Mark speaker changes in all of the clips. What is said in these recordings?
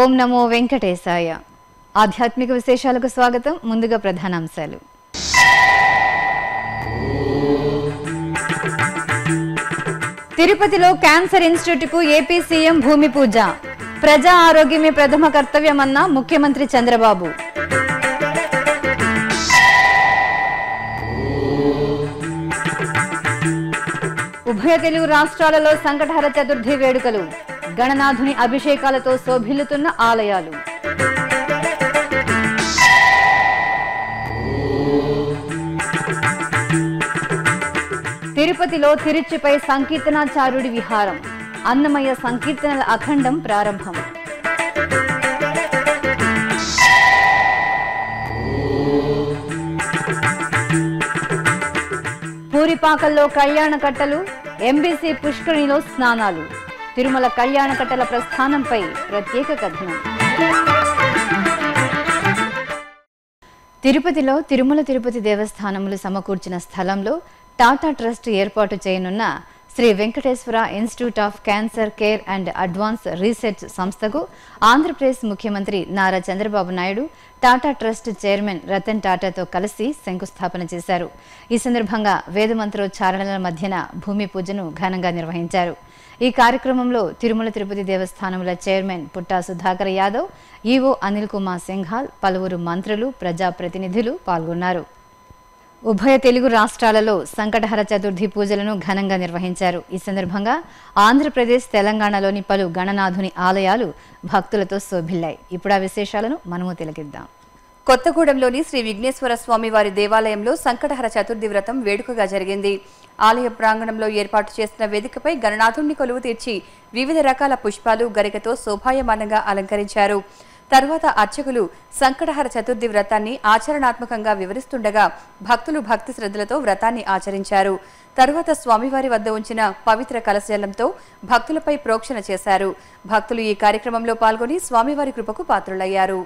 Speaker 1: ఓం నమో వెంకటేశాయ ఆధ్యాత్మిక విశేషాలకు స్వాగతం ముందుగా ప్రధానాంశాలు తిరుపతిలో క్యాన్సర్ ఇన్స్టిట్యూట్కు ఏపీ సీఎం భూమి పూజ ప్రజా ఆరోగ్యమే ప్రథమ కర్తవ్యమన్న ముఖ్యమంత్రి చంద్రబాబు ఉభయ తెలుగు రాష్ట్రాలలో సంకటహర చతుర్థి వేడుకలు గణనాథుని అభిషేకాలతో శోభిల్లుతున్న ఆలయాలు తిరుపతిలో తిరుచిపై సంకీర్తనాచారుడి విహారం అన్నమయ్య సంకీర్తనల అఖండం ప్రారంభం పూరిపాకల్లో కళ్యాణ కట్టలు ఎంబీసీ పుష్కరిణిలో స్నానాలు తిరుమల కళ్యాణ కట్టల ప్రస్థానంపై ప్రత్యేక కథనం తిరుపతిలో తిరుమల తిరుపతి దేవస్థానములు సమకూర్చిన స్థలంలో టాటా ట్రస్ట్ ఏర్పాటు చేయనున్న Shri Venkateswara institute of cancer care and advance research సంస్థకు ఆంధ్రప్రదేశ్ ముఖ్యమంత్రి నారా చంద్రబాబు నాయుడు టాటా ట్రస్ట్ చైర్మన్ రతన్ టాటాతో కలిసి శంకుస్థాపన చేశారు ఈ సందర్భంగా వేదమంత్రోచ్చారణల మధ్యన భూమి పూజను ఘనంగా నిర్వహించారు ఈ కార్యక్రమంలో తిరుమల తిరుపతి దేవస్థానముల చైర్మన్ పుట్టా సుధాకర్ యాదవ్ ఈవో అనిల్ కుమార్ సింఘాల్ పలువురు మంత్రులు ప్రజాప్రతినిధులు పాల్గొన్నారు ఉభయ తెలుగు రాష్ట్రాలలో సంకటహర చతుర్థి పూజలను ఘనంగా నిర్వహించారు ఈ సందర్భంగా ఆంధ్రప్రదేశ్ తెలంగాణలోని పలు గణనాథుని ఆలయాలు భక్తులతో శోభిల్లాయి ఇప్పుడు ఆ విశేషాలను మనము తిలకిద్దాం
Speaker 2: కొత్తగూడెంలోని శ్రీ విఘ్నేశ్వర స్వామి వారి దేవాలయంలో సంకటహర చతుర్థి వ్రతం వేడుకగా జరిగింది ఆలయ ప్రాంగణంలో ఏర్పాటు చేసిన వేదికపై గణనాథుణ్ణి కొలువు తీర్చి వివిధ రకాల పుష్పాలు గరికతో శోభాయమానంగా అలంకరించారు తరువాత అర్చకులు సంకటహర చతుర్థి వ్రతాన్ని ఆచరణాత్మకంగా వివరిస్తుండగా భక్తులు భక్తి శ్రద్ధలతో వ్రతాన్ని ఆచరించారు తరువాత స్వామివారి వద్ద ఉంచిన పవిత్ర కలశజలంతో భక్తులపై ప్రోక్షణ చేశారు భక్తులు ఈ కార్యక్రమంలో పాల్గొని స్వామివారి కృపకు పాత్రులయ్యారు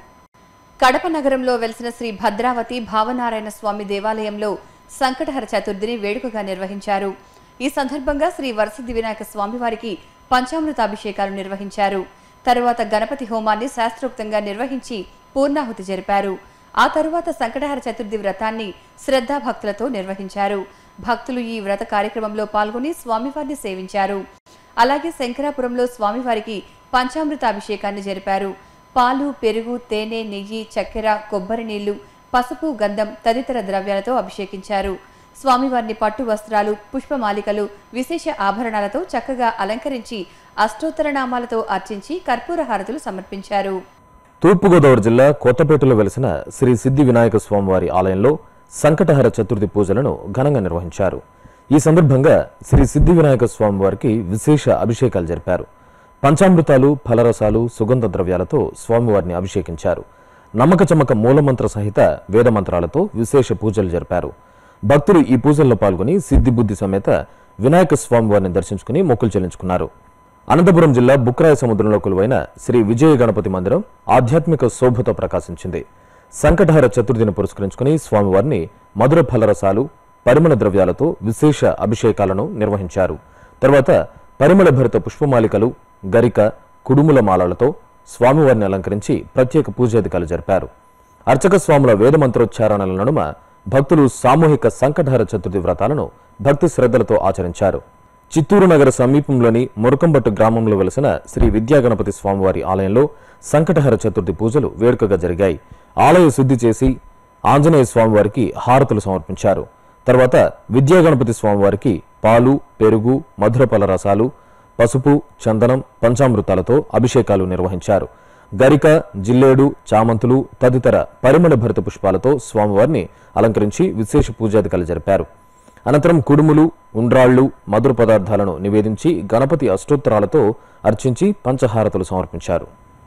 Speaker 2: కడప నగరంలో వెలిసిన శ్రీ భద్రావతి భావనారాయణ స్వామి దేవాలయంలో సంకటహర చతుర్థిని వేడుకగా నిర్వహించారు ఈ సందర్భంగా శ్రీ వరసిద్ధి వినాయక స్వామివారికి పంచామృతాభిషేకాలు నిర్వహించారు తరువాత గణపతి హోమాన్ని శాస్త్రోక్తంగా నిర్వహించి పూర్ణాహుతి జరిపారు ఆ తరువాత సంకటహర చతుర్థి వ్రతాన్ని శ్రద్ధాభక్తులతో నిర్వహించారు భక్తులు ఈ వ్రత కార్యక్రమంలో పాల్గొని స్వామివారిని సేవించారు అలాగే శంకరాపురంలో స్వామివారికి పంచామృతాభిషేకాన్ని జరిపారు పాలు పెరుగు తేనె నెయ్యి చక్కెర కొబ్బరి నీళ్లు పసుపు గంధం తదితర ద్రవ్యాలతో అభిషేకించారు స్వామివారిని పట్టు వస్త్రాలు పుష్పమాలికలు విశేష ఆభరణాలతో చక్కగా అలంకరించి అష్టోత్తర నామాలతో అర్చించి కర్పూర హారతులు సమర్పించారు
Speaker 3: తూర్పుగోదావరి జిల్లా కొత్తపేటలో వెలిసిన శ్రీ సిద్ధి వినాయక స్వామివారి ఆలయంలో సంకటహర చతుర్థి పూజలను ఘనంగా నిర్వహించారు ఈ సందర్భంగా శ్రీ సిద్ధి వినాయక స్వామివారికి విశేష అభిషేకాలు జరిపారు పంచామృతాలు ఫలరసాలు సుగంధ ద్రవ్యాలతో స్వామివారిని అభిషేకించారు నమ్మక చమ్మక మూలమంత్ర సహిత వేదమంత్రాలతో విశేష పూజలు జరిపారు భక్తులు ఈ పూజల్లో పాల్గొని సిద్ధిబుద్ధి సమేత వినాయక స్వామివారిని దర్శించుకుని మొక్కులు చెల్లించుకున్నారు అనంతపురం జిల్లా బుక్రాయ సముద్రంలో కొలువైన శ్రీ విజయ గణపతి మందిరం ఆధ్యాత్మిక శోభతో ప్రకాశించింది సంకటహర చతుర్థిని పురస్కరించుకుని స్వామివారిని మధుర ఫలరసాలు పరిమళ ద్రవ్యాలతో విశేష అభిషేకాలను నిర్వహించారు తర్వాత పరిమళ భరిత పుష్పమాలికలు గరిక కుడుముల మాలలతో స్వామివారిని అలంకరించి ప్రత్యేక పూజాధికాలు జరిపారు అర్చక స్వాముల వేదమంత్రోచ్చారణల నడుమ భక్తులు సామూహిక సంకటహర చతుర్థి వ్రతాలను భక్తి శ్రద్ధలతో ఆచరించారు చిత్తూరు నగర సమీపంలోని మురకంబట్టు గ్రామంలో వెలసిన శ్రీ విద్యాగణపతి స్వామివారి ఆలయంలో సంకటహర చతుర్థి పూజలు వేడుకగా జరిగాయి ఆలయ శుద్ధి చేసి ఆంజనేయ స్వామివారికి హారతులు సమర్పించారు తర్వాత విద్యాగణపతి స్వామివారికి పాలు పెరుగు మధుర పలరసాలు పసుపు చందనం పంచామృతాలతో అభిషేకాలు నిర్వహించారు గరిక జిల్లేడు చామంతులు తదితర పరిమళ భరిత పుష్పాలతో స్వామివారిని అలంకరించి విశేష పూజాధికాలు జరిపారు అనంతరం కుడుములు ఉండ్రాళ్లు మధుర పదార్థాలను నివేదించి గణపతి అష్టోత్తరాలతో అర్చించి పంచహారతులు సమర్పించారు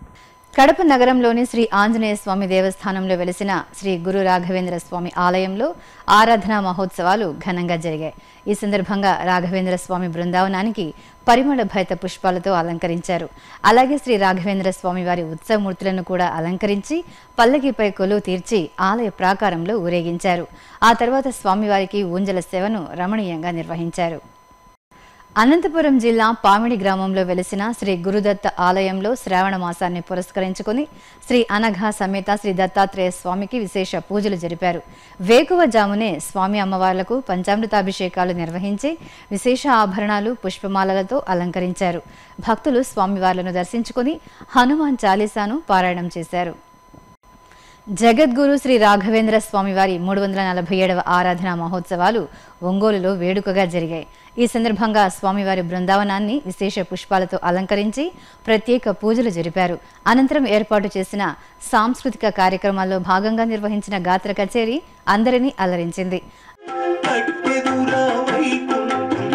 Speaker 1: కడప నగరంలోని శ్రీ ఆంజనేయ స్వామి దేవస్థానంలో వెలిసిన శ్రీ గురు రాఘవేంద్ర స్వామి ఆలయంలో ఆరాధనా మహోత్సవాలు ఘనంగా జరిగాయి ఈ సందర్భంగా రాఘవేంద్ర స్వామి బృందావనానికి పరిమళ భరిత పుష్పాలతో అలంకరించారు అలాగే శ్రీ రాఘవేంద్ర స్వామి వారి ఉత్సవమూర్తులను కూడా అలంకరించి పల్లకిపై కొలువు తీర్చి ఆలయ ప్రాకారంలో ఊరేగించారు ఆ తర్వాత స్వామివారికి ఊంజల సేవను రమణీయంగా నిర్వహించారు అనంతపురం జిల్లా పామిడి గ్రామంలో వెలిసిన శ్రీ గురుదత్త ఆలయంలో శ్రావణ మాసాన్ని పురస్కరించుకుని శ్రీ అనఘ సమేత శ్రీ దత్తాత్రేయ స్వామికి విశేష పూజలు జరిపారు వేకువజామునే స్వామి అమ్మవార్లకు పంచామృతాభిషేకాలు నిర్వహించి విశేష ఆభరణాలు పుష్పమాలలతో అలంకరించారు భక్తులు స్వామివార్లను దర్శించుకుని హనుమాన్ చాలీసాను పారాయణం చేశారు జగద్గురు శ్రీ రాఘవేంద్ర స్వామివారి మూడు వందల నలభై ఏడవ ఆరాధన మహోత్సవాలు ఒంగోలులో వేడుకగా జరిగాయి ఈ సందర్భంగా స్వామివారి బృందావనాన్ని విశేష పుష్పాలతో అలంకరించి ప్రత్యేక పూజలు జరిపారు అనంతరం ఏర్పాటు చేసిన సాంస్కృతిక కార్యక్రమాల్లో భాగంగా నిర్వహించిన గాత్ర కచేరీ అందరినీ అలరించింది
Speaker 4: కట్టెదురా వైకుంఠం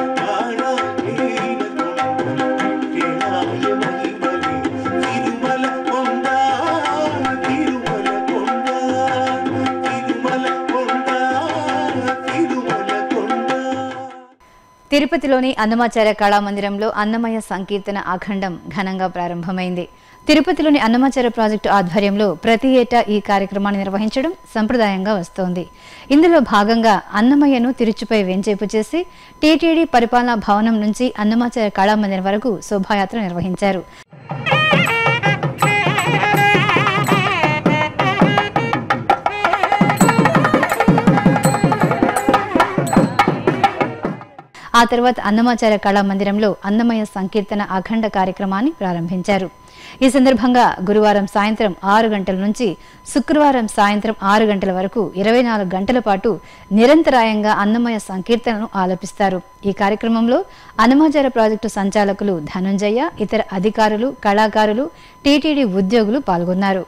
Speaker 4: ప్రాణాయేనకుంఠం మహిమలి తిరుమల కొండ తిరుమల కొండ తిరుమల కొండ తిరుమల కొండ
Speaker 1: తిరుపతిలోని అన్నమాచార్య కళామందిరంలో అన్నమయ్య సంకీర్తన అఖండం ఘనంగా ప్రారంభమైంది తిరుపతిలోని అన్నమాచార్య ప్రాజెక్టు ఆధ్వర్యంలో ప్రతి ఏటా ఈ కార్యక్రమాన్ని నిర్వహించడం సంప్రదాయంగా వస్తోంది ఇందులో భాగంగా అన్నమయ్యను తిరుచుపై వెంచేపు చేసి టీటీడీ పరిపాలనా భవనం నుంచి అన్నమాచార్య కళామందిరం వరకు శోభాయాత్ర నిర్వహించారు ఆ తర్వాత అన్నమాచార్య కళామందిరంలో అన్నమయ్య సంకీర్తన అఖండ కార్యక్రమాన్ని ప్రారంభించారు ఈ సందర్భంగా గురువారం సాయంత్రం ఆరు గంటల నుంచి శుక్రవారం సాయంత్రం ఆరు గంటల వరకు ఇరవై నాలుగు గంటల పాటు నిరంతరాయంగా అన్నమయ్య సంకీర్తనను ఆలపిస్తారు ఈ కార్యక్రమంలో అన్నమాచార్య ప్రాజెక్టు సంచాలకులు ధనుంజయ ఇతర అధికారులు కళాకారులు టీటీడీ ఉద్యోగులు పాల్గొన్నారు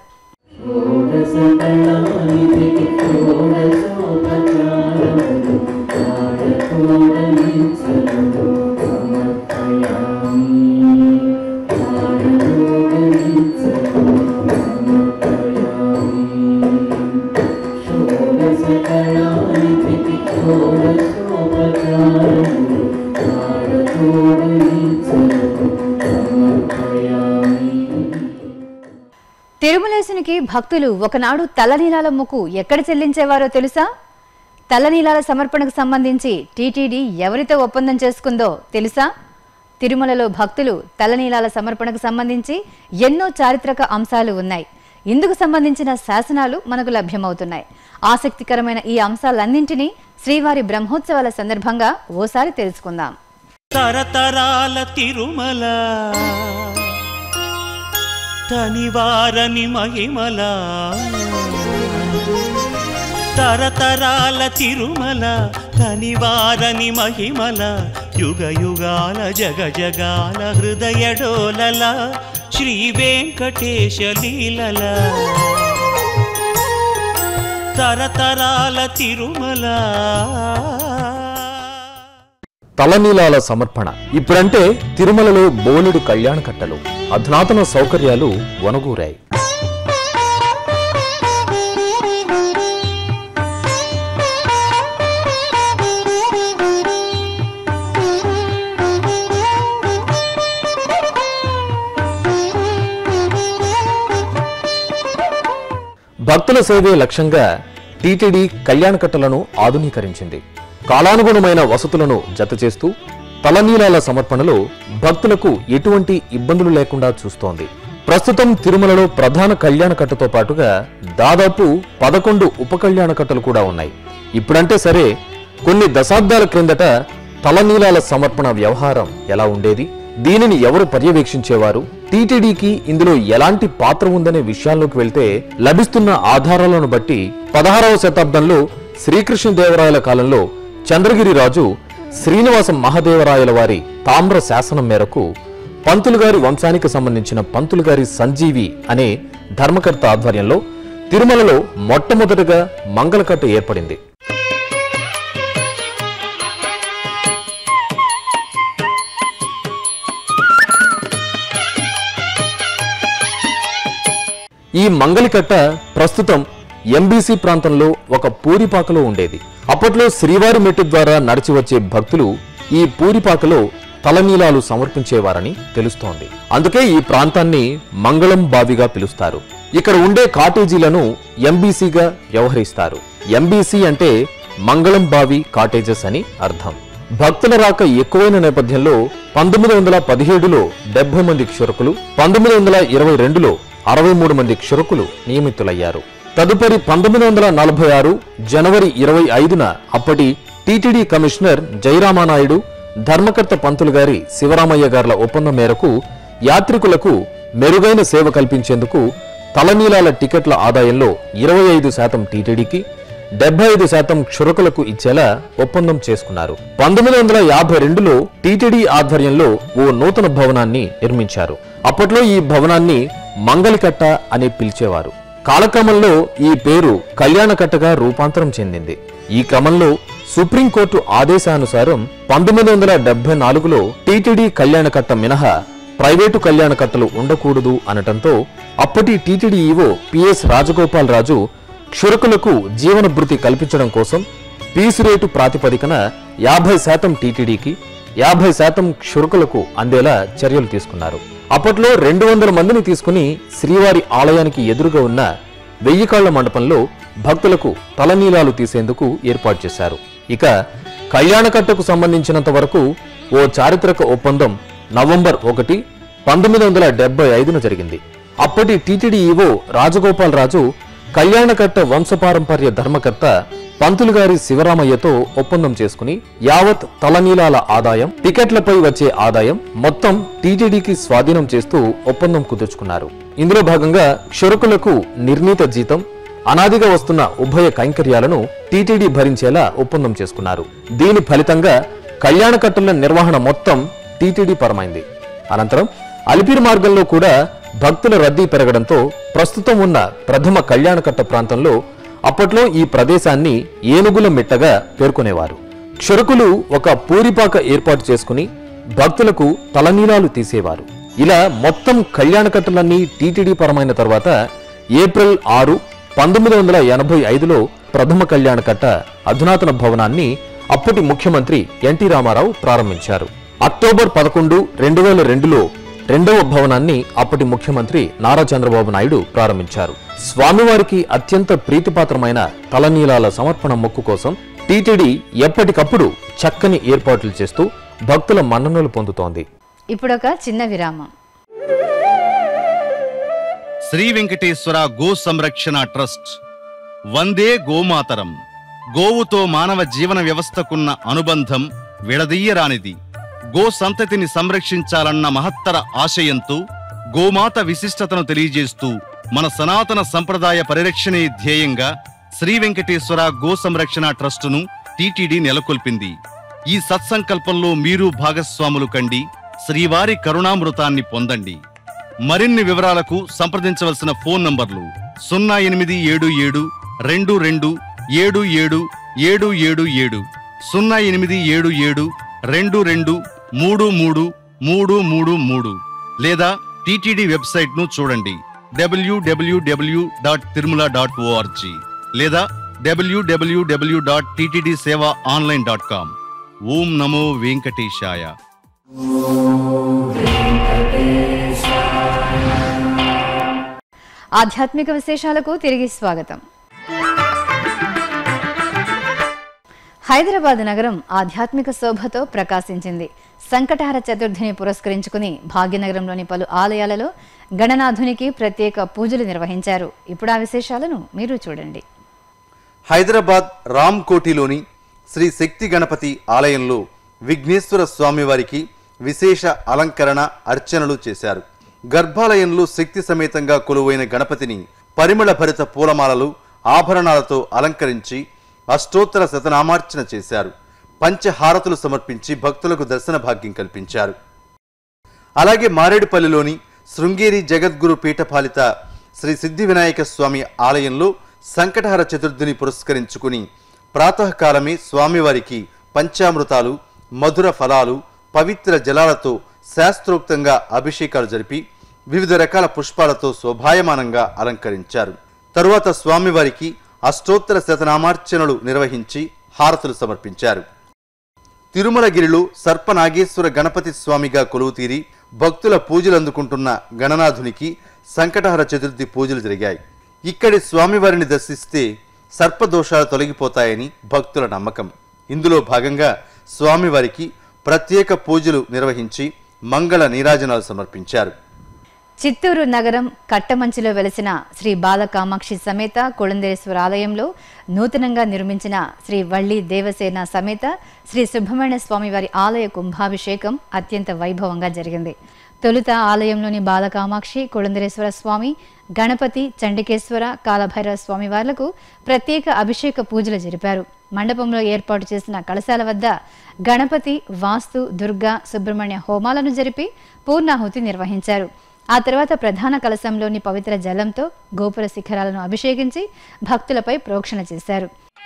Speaker 1: తిరుమలేశునికి భక్తులు ఒకనాడు తలనీలాల ముక్కు ఎక్కడ చెల్లించేవారో తెలుసా తలనీలాల సమర్పణకు సంబంధించి టీటీడీ ఎవరితో ఒప్పందం చేసుకుందో తెలుసా తిరుమలలో భక్తులు తలనీలాల సమర్పణకు సంబంధించి ఎన్నో చారిత్రక అంశాలు ఉన్నాయి ఇందుకు సంబంధించిన శాసనాలు మనకు లభ్యమవుతున్నాయి ఆసక్తికరమైన ఈ అంశాలన్నింటినీ శ్రీవారి బ్రహ్మోత్సవాల సందర్భంగా ఓసారి తెలుసుకుందాం
Speaker 4: తరతరాల తిరుమల తనివారని మహిమల తరతరాల తిరుమల తనివారని మహిమల యుగ యుగాల జగ జగాల హృదయ డోలల శ్రీ వెంకటేశ లీలల తరతరాల తిరుమల
Speaker 3: తలనీలాల సమర్పణ ఇప్పుడంటే తిరుమలలో బోలెడు కళ్యాణ కట్టలు అధునాతన సౌకర్యాలు వనగూరాయి భక్తుల సేవే లక్ష్యంగా టీటీడీ కళ్యాణ కట్టలను ఆధునీకరించింది కాలానుగుణమైన వసతులను జతచేస్తూ తలనీలాల సమర్పణలో భక్తులకు ఎటువంటి ఇబ్బందులు లేకుండా చూస్తోంది ప్రస్తుతం తిరుమలలో ప్రధాన కళ్యాణ కట్టతో పాటుగా దాదాపు పదకొండు ఉప కళ్యాణ కట్టలు కూడా ఉన్నాయి ఇప్పుడంటే సరే కొన్ని దశాబ్దాల క్రిందట తలనీలాల సమర్పణ వ్యవహారం ఎలా ఉండేది దీనిని ఎవరు పర్యవేక్షించేవారు టీటీడీకి ఇందులో ఎలాంటి పాత్ర ఉందనే విషయాల్లోకి వెళ్తే లభిస్తున్న ఆధారాలను బట్టి పదహారవ శతాబ్దంలో శ్రీకృష్ణదేవరాయల కాలంలో చంద్రగిరి రాజు శ్రీనివాస మహాదేవరాయల వారి తామ్ర శాసనం మేరకు పంతులు గారి వంశానికి సంబంధించిన పంతులు గారి సంజీవి అనే ధర్మకర్త ఆధ్వర్యంలో తిరుమలలో మొట్టమొదటగా మంగళకట్ట ఏర్పడింది ఈ మంగళకట్ట ప్రస్తుతం ఎంబీసీ ప్రాంతంలో ఒక పూరిపాకలో ఉండేది అప్పట్లో శ్రీవారి మెట్టు ద్వారా నడిచి వచ్చే భక్తులు ఈ పూరిపాకలో తలనీలాలు సమర్పించేవారని తెలుస్తోంది అందుకే ఈ ప్రాంతాన్ని మంగళం బావిగా పిలుస్తారు ఇక్కడ ఉండే కాటేజీలను ఎంబీసీగా వ్యవహరిస్తారు ఎంబీసీ అంటే మంగళం బావి కాటేజెస్ అని అర్థం భక్తుల రాక ఎక్కువైన నేపథ్యంలో పంతొమ్మిది వందల పదిహేడులో డెబ్బై మంది క్షురకులు పంతొమ్మిది వందల ఇరవై రెండులో అరవై మూడు మంది క్షురకులు నియమితులయ్యారు తదుపరి పంతొమ్మిది వందల నలభై ఆరు జనవరి ఇరవై ఐదున అప్పటి టీటీడీ కమిషనర్ జయరామానాయుడు ధర్మకర్త పంతులు గారి శివరామయ్య గార్ల ఒప్పందం మేరకు యాత్రికులకు మెరుగైన సేవ కల్పించేందుకు తలనీలాల టికెట్ల ఆదాయంలో ఇరవై ఐదు శాతం టీటీడీకి డెబ్బై ఐదు శాతం క్షురకులకు ఇచ్చేలా ఒప్పందం చేసుకున్నారు పంతొమ్మిది వందల యాభై రెండులో టీటీడీ ఆధ్వర్యంలో ఓ నూతన భవనాన్ని నిర్మించారు అప్పట్లో ఈ భవనాన్ని మంగళకట్ట అని పిలిచేవారు కాలక్రమంలో ఈ పేరు కళ్యాణకట్టగా రూపాంతరం చెందింది ఈ క్రమంలో సుప్రీంకోర్టు ఆదేశానుసారం పంతొమ్మిది వందల డెబ్బై నాలుగులో టీటీడీ కళ్యాణకట్ట మినహా ప్రైవేటు కళ్యాణకట్టలు ఉండకూడదు అనటంతో అప్పటి TTD EO PS Rajagopal Raju క్షురకులకు జీవన భృతి కల్పించడం కోసం పీసు రేటు ప్రాతిపదికన యాభై శాతం టీటీడీకి యాభై శాతం క్షురకులకు అందేలా చర్యలు తీసుకున్నారు అప్పట్లో రెండు వందల మందిని తీసుకుని శ్రీవారి ఆలయానికి ఎదురుగా ఉన్న వెయ్యి కాళ్ల మండపంలో భక్తులకు తలనీలాలు తీసేందుకు ఏర్పాటు చేశారు ఇక కళ్యాణకట్టకు సంబంధించినంత వరకు ఓ చారిత్రక ఒప్పందం నవంబర్ ఒకటి పంతొమ్మిది వందల డెబ్బై ఐదున జరిగింది అప్పటి టీటీడీ ఈవో రాజగోపాల్ రాజు కళ్యాణకట్ట వంశపారంపర్య ధర్మకర్త పంతులు గారి శివరామయ్యతో ఒప్పందం చేసుకుని యావత్ తలనీలాల ఆదాయం టికెట్లపై వచ్చే ఆదాయం మొత్తం టీటీడీకి స్వాధీనం చేస్తూ ఒప్పందం కుదుర్చుకున్నారు ఇందులో భాగంగా క్షురకులకు నిర్ణీత జీతం అనాదిగా వస్తున్న ఉభయ కైంకర్యాలను టీటీడీ భరించేలా ఒప్పందం చేసుకున్నారు దీని ఫలితంగా కళ్యాణకట్టల నిర్వహణ మొత్తం టీటీడీ పరమైంది అనంతరం అలిపిరి మార్గంలో కూడా భక్తుల రద్దీ పెరగడంతో ప్రస్తుతం ఉన్న ప్రథమ కళ్యాణకట్ట ప్రాంతంలో అప్పట్లో ఈ ప్రదేశాన్ని ఏనుగుల మిట్టగా పేర్కొనేవారు క్షురకులు ఒక పూరిపాక ఏర్పాటు చేసుకుని భక్తులకు తలనీలాలు తీసేవారు ఇలా మొత్తం కళ్యాణకట్టలన్నీ టీటీడీ పరమైన తర్వాత ఏప్రిల్ ఆరు పంతొమ్మిది వందల ఎనభై ఐదులో ప్రథమ కళ్యాణకట్ట అధునాతన భవనాన్ని అప్పటి ముఖ్యమంత్రి ఎన్టీ రామారావు ప్రారంభించారు అక్టోబర్ పదకొండు రెండు వేల రెండులో రెండవ భవనాన్ని అప్పటి ముఖ్యమంత్రి నారా చంద్రబాబు నాయుడు ప్రారంభించారు స్వామివారికి అత్యంత ప్రీతిపాత్రమైన తలనీలాల సమర్పణ మొక్కు కోసం టీటీడీ ఎప్పటికప్పుడు చక్కని ఏర్పాట్లు చేస్తూ భక్తుల మన్ననలు పొందుతోంది
Speaker 1: ఇప్పుడొక చిన్న విరామం
Speaker 5: శ్రీ వెంకటేశ్వర గో సంరక్షణ ట్రస్ట్ వందే గోమాతరం గోవుతో మానవ జీవన వ్యవస్థకున్న అనుబంధం విడదీయరానిది గో సంతతిని సంరక్షించాలన్న మహత్తర ఆశయంతో గోమాత విశిష్టతను తెలియజేస్తూ మన సనాతన సంప్రదాయ పరిరక్షణే ధ్యేయంగా శ్రీ వెంకటేశ్వర గో సంరక్షణ ట్రస్టును టీటీడీ నెలకొల్పింది ఈ సత్సంకల్పంలో మీరు భాగస్వాములు కండి శ్రీవారి కరుణామృతాన్ని పొందండి మరిన్ని వివరాలకు సంప్రదించవలసిన ఫోన్ నంబర్లు సున్నా ఎనిమిది ఏడు ఏడు రెండు రెండు ఏడు ఏడు ఏడు ఏడు ఏడు సున్నా ఎనిమిది ఏడు ఏడు రెండు రెండు మూడు మూడు మూడు మూడు మూడు లేదా టీటీడీ వెబ్సైట్ ను చూడండి WWW dot Tirumala dot ORG లేదా WWW dot TTD seva online dot com ఓం నమో వెంకటేశాయ
Speaker 1: ఆధ్యాత్మిక విశేషాలకు తిరిగి స్వాగతం హైదరాబాద్ నగరం ఆధ్యాత్మిక శోభతో ప్రకాశించింది సంకటహర చతుర్థిని పురస్కరించుకుని భాగ్యనగరంలోని పలు ఆలయాలలో గణనాథునికి ప్రత్యేక పూజలు నిర్వహించారు ఇప్పుడు ఆ విశేషాలను మీరు చూడండి
Speaker 6: హైదరాబాద్ రామ్ కోటిలోని శ్రీ శక్తి గణపతి ఆలయంలో విఘ్నేశ్వర స్వామివారికి విశేష అలంకరణ అర్చనలు చేశారు గర్భాలయంలో శక్తి సమేతంగా కొలువైన గణపతిని పరిమళ భరిత పూలమాలలు ఆభరణాలతో అలంకరించి అష్టోత్తర శతనామార్చన చేశారు పంచహారతులు సమర్పించి భక్తులకు దర్శన భాగ్యం కల్పించారు అలాగే మారేడుపల్లిలోని శృంగేరి జగద్గురు పీఠపాలిత శ్రీ సిద్ధి వినాయక స్వామి ఆలయంలో సంకటహర చతుర్థిని పురస్కరించుకుని ప్రాతకాలమే స్వామివారికి పంచామృతాలు మధుర ఫలాలు పవిత్ర జలాలతో శాస్త్రోక్తంగా అభిషేకాలు జరిపి వివిధ రకాల పుష్పాలతో శోభాయమానంగా అలంకరించారు తరువాత స్వామివారికి అష్టోత్తర శతనామార్చనలు నిర్వహించి హారతులు సమర్పించారు తిరుమలగిరిలో సర్పనాగేశ్వర గణపతి స్వామిగా కొలువుతీరి భక్తుల పూజలు అందుకుంటున్న గణనాథునికి సంకటహర చతుర్థి పూజలు జరిగాయి ఇక్కడి స్వామివారిని దర్శిస్తే సర్పదోషాలు తొలగిపోతాయని భక్తుల నమ్మకం ఇందులో భాగంగా స్వామివారికి ప్రత్యేక పూజలు నిర్వహించి మంగళ నీరాజనాలు సమర్పించారు
Speaker 1: చిత్తూరు నగరం కట్టమంచిలో వెలసిన శ్రీ బాలకామాక్షి సమేత కొళందేశ్వర ఆలయంలో నూతనంగా నిర్మించిన శ్రీ వల్లి దేవసేన సమేత శ్రీ సుబ్రహ్మణ్య స్వామి వారి ఆలయ కుంభాభిషేకం అత్యంత వైభవంగా జరిగింది తొలుత ఆలయంలోని బాలకామాక్షి కొళందరేశ్వర స్వామి గణపతి చండికేశ్వర కాలభైరవ స్వామి వార్లకు ప్రత్యేక అభిషేక పూజలు జరిపారు మండపంలో ఏర్పాటు చేసిన కళశాల వద్ద గణపతి వాస్తు దుర్గా సుబ్రహ్మణ్య హోమాలను జరిపి పూర్ణాహుతి నిర్వహించారు ఆ తర్వాత ప్రధాన కలశంలోని పవిత్ర జలంతో గోపుర శిఖరాలను అభిషేకించి భక్తులపై ప్రోక్షణ చేశారు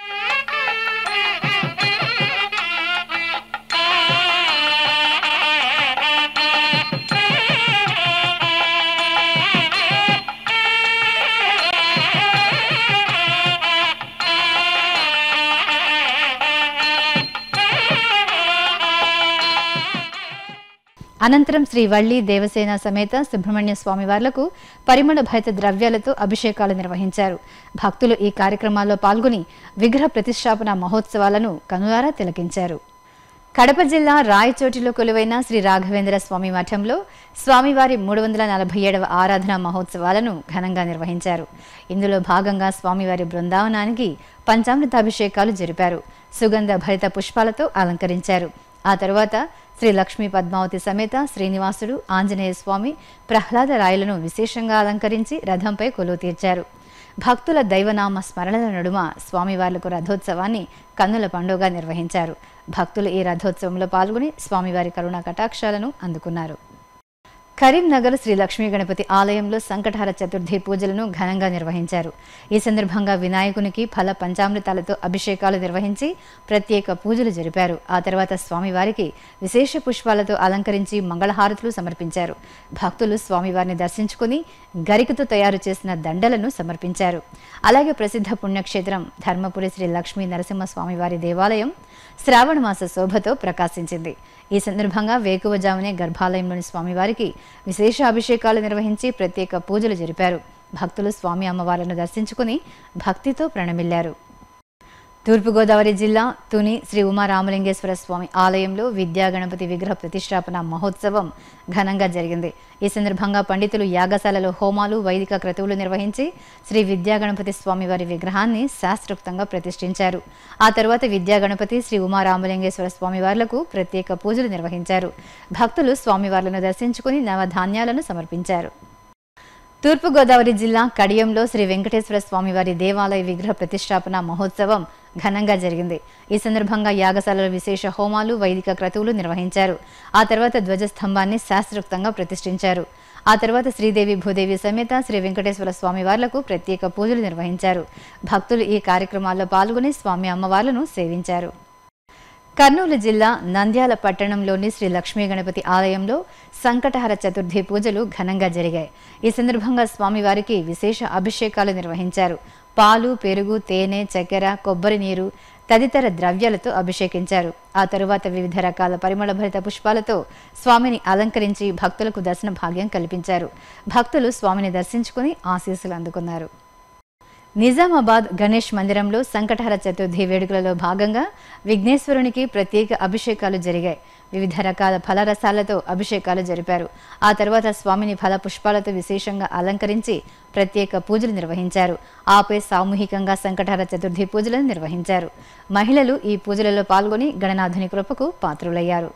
Speaker 1: అనంతరం శ్రీ వల్లి దేవసేన సమేత సుబ్రహ్మణ్య స్వామి వార్లకు పరిమళ భరిత ద్రవ్యాలతో అభిషేకాలు నిర్వహించారు భక్తులు ఈ కార్యక్రమాల్లో పాల్గొని విగ్రహ ప్రతిష్టాపన మహోత్సవాలను కనులారా తిలకించారు కడప జిల్లా రాయచోటిలో కొలువైన శ్రీ రాఘవేంద్ర స్వామి మఠంలో స్వామివారి మూడు వందల నలభై ఏడవ ఆరాధన మహోత్సవాలను ఘనంగా నిర్వహించారు ఇందులో భాగంగా స్వామివారి బృందావనానికి పంచామృతాభిషేకాలు జరిపారు సుగంధ భరిత పుష్పాలతో అలంకరించారు ఆ తరువాత శ్రీ లక్ష్మీ పద్మావతి సమేత శ్రీనివాసుడు ఆంజనేయ స్వామి ప్రహ్లాద రాయలను విశేషంగా అలంకరించి రథంపై కొలువు తీర్చారు భక్తుల దైవనామ స్మరణల నడుమ స్వామివార్లకు రథోత్సవాన్ని కన్నుల పండుగ నిర్వహించారు భక్తులు ఈ రథోత్సవంలో పాల్గొని స్వామివారి కరుణా కటాక్షాలను అందుకున్నారు కరీంనగర్ శ్రీ లక్ష్మీ గణపతి ఆలయంలో సంకటహర చతుర్థి పూజలను ఘనంగా నిర్వహించారు ఈ సందర్భంగా వినాయకునికి ఫల పంచామృతాలతో అభిషేకాలు నిర్వహించి ప్రత్యేక పూజలు జరిపారు ఆ తర్వాత స్వామివారికి విశేష పుష్పాలతో అలంకరించి మంగళహారతులు సమర్పించారు భక్తులు స్వామివారిని దర్శించుకుని గరికతో తయారు చేసిన దండలను సమర్పించారు అలాగే ప్రసిద్ధ పుణ్యక్షేత్రం ధర్మపురి శ్రీ లక్ష్మీ నరసింహస్వామివారి దేవాలయం శ్రావణ మాస శోభతో ప్రకాశించింది ఈ సందర్భంగా వేకువజామునే గర్భాలయంలోని స్వామివారికి విశేష అభిషేకాలు నిర్వహించి ప్రత్యేక పూజలు జరిపారు భక్తులు స్వామి అమ్మవార్లను దర్శించుకుని భక్తితో ప్రణమిల్లారు తూర్పుగోదావరి జిల్లా తుని శ్రీ ఉమారామలింగేశ్వర స్వామి ఆలయంలో విద్యా గణపతి విగ్రహ ప్రతిష్టాపన మహోత్సవం ఘనంగా జరిగింది ఈ సందర్భంగా పండితులు యాగశాలలో హోమాలు వైదిక క్రతువులు నిర్వహించి శ్రీ విద్యా గణపతి స్వామి వారి విగ్రహాన్ని శాస్త్రోక్తంగా ప్రతిష్ఠించారు ఆ తర్వాత విద్యా గణపతి శ్రీ ఉమారామలింగేశ్వర స్వామి వార్లకు ప్రత్యేక పూజలు నిర్వహించారు భక్తులు స్వామివార్లను దర్శించుకుని నవధాన్యాలను సమర్పించారు తూర్పుగోదావరి జిల్లా కడియంలో శ్రీ వెంకటేశ్వర స్వామివారి దేవాలయ విగ్రహ ప్రతిష్టాపన మహోత్సవం ఘనంగా జరిగింది ఈ సందర్భంగా యాగశాలలో విశేష హోమాలు వైదిక క్రతువులు నిర్వహించారు ఆ తర్వాత ధ్వజస్తంభాన్ని శాస్త్రోక్తంగా ప్రతిష్ఠించారు ఆ తర్వాత శ్రీదేవి భూదేవి సమేత శ్రీ వెంకటేశ్వర స్వామివార్లకు ప్రత్యేక పూజలు నిర్వహించారు భక్తులు ఈ కార్యక్రమాల్లో పాల్గొని స్వామి అమ్మవార్లను సేవించారు కర్నూలు జిల్లా నంద్యాల పట్టణంలోని శ్రీ లక్ష్మీ గణపతి ఆలయంలో సంకటహర చతుర్థి పూజలు ఘనంగా జరిగాయి ఈ సందర్భంగా స్వామివారికి విశేష అభిషేకాలు నిర్వహించారు పాలు పెరుగు తేనె చక్కెర కొబ్బరి నీరు తదితర ద్రవ్యాలతో అభిషేకించారు ఆ తరువాత వివిధ రకాల పరిమళభరిత పుష్పాలతో స్వామిని అలంకరించి భక్తులకు దర్శన భాగ్యం కల్పించారు భక్తులు స్వామిని దర్శించుకుని ఆశీస్సులు అందుకున్నారు నిజామాబాద్ గణేష్ మందిరంలో సంకటహర చతుర్థి వేడుకలలో భాగంగా విఘ్నేశ్వరునికి ప్రత్యేక అభిషేకాలు జరిగాయి వివిధ రకాల ఫలరసాలతో అభిషేకాలు జరిపారు ఆ తర్వాత స్వామిని ఫల పుష్పాలతో విశేషంగా అలంకరించి ప్రత్యేక పూజలు నిర్వహించారు ఆపై సామూహికంగా సంకటహర చతుర్థి పూజలను నిర్వహించారు మహిళలు ఈ పూజలలో పాల్గొని గణనాథుని కృపకు పాత్రులయ్యారు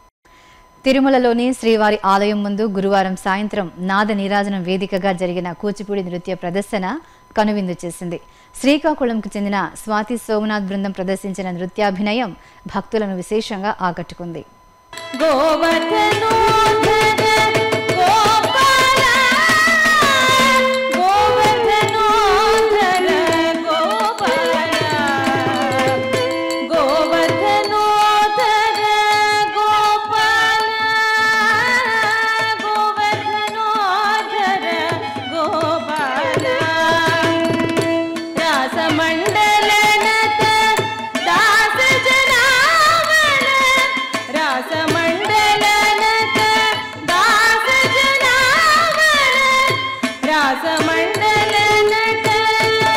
Speaker 1: తిరుమలలోని శ్రీవారి ఆలయం ముందు గురువారం సాయంత్రం నాద నీరాజనం వేదికగా జరిగిన కూచిపూడి నృత్య ప్రదర్శన కనువిందు చేసింది శ్రీకాకుళంకు చెందిన స్వాతి సోమనాథ్ బృందం ప్రదర్శించిన నృత్యాభినయం భక్తులను విశేషంగా ఆకట్టుకుంది
Speaker 7: గోవర్ధనోధర గోపాల గోవర్ధనోధర గోపాల గోవర్ధనోధర గోపాల గోవర్ధనోధర గోపాల రాసమండలనత దాస జనావన రాసమండలనత దాస జనావన రాసమండలనత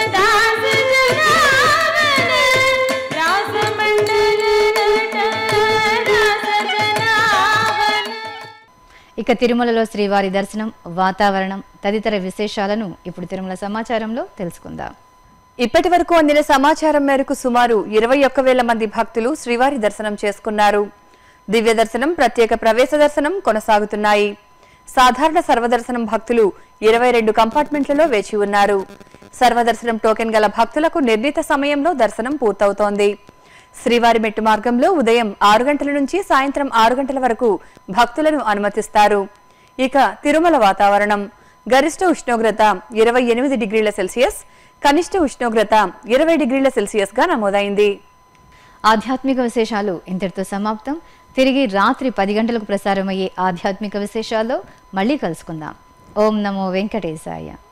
Speaker 7: దాస జనావన రాసమండలనత
Speaker 1: ఇక తిరుమలలో శ్రీవారి దర్శనం వాతావరణం తదితర విశేషాలను ఇప్పుడు తిరుమల సమాచారంలో తెలుసుకుందాం
Speaker 2: ఇప్పటి వరకు అందిన సమాచారం మేరకు సుమారు ఇరవై ఒక్క వేల మంది భక్తులు శ్రీవారి దర్శనం చేసుకున్నారు దివ్య దర్శనం ప్రత్యేక ప్రవేశ దర్శనం కొనసాగుతున్నాయి సాధారణ సర్వదర్శనం భక్తులు ఇరవై రెండు కంపార్ట్మెంట్లలో వేచి ఉన్నారు సర్వదర్శనం టోకెన్ గల భక్తులకు నిర్ణీత సమయంలో దర్శనం పూర్తవుతోంది శ్రీవారి మెట్టు మార్గంలో ఉదయం ఆరు గంటల నుంచి సాయంత్రం ఆరు గంటల వరకు భక్తులను అనుమతిస్తారు ఇక తిరుమల వాతావరణం గరిష్ట ఉష్ణోగ్రత ఇరవై ఎనిమిది డిగ్రీల సెల్సియస్ కనిష్ట ఉష్ణోగ్రత ఇరవై డిగ్రీల సెల్సియస్ గా నమోదైంది
Speaker 1: ఆధ్యాత్మిక విశేషాలు ఇంతటితో సమాప్తం తిరిగి రాత్రి పది గంటలకు ప్రసారమయ్యే ఆధ్యాత్మిక విశేషాల్లో మళ్ళీ కలుసుకుందాం ఓం నమో వెంకటేశాయ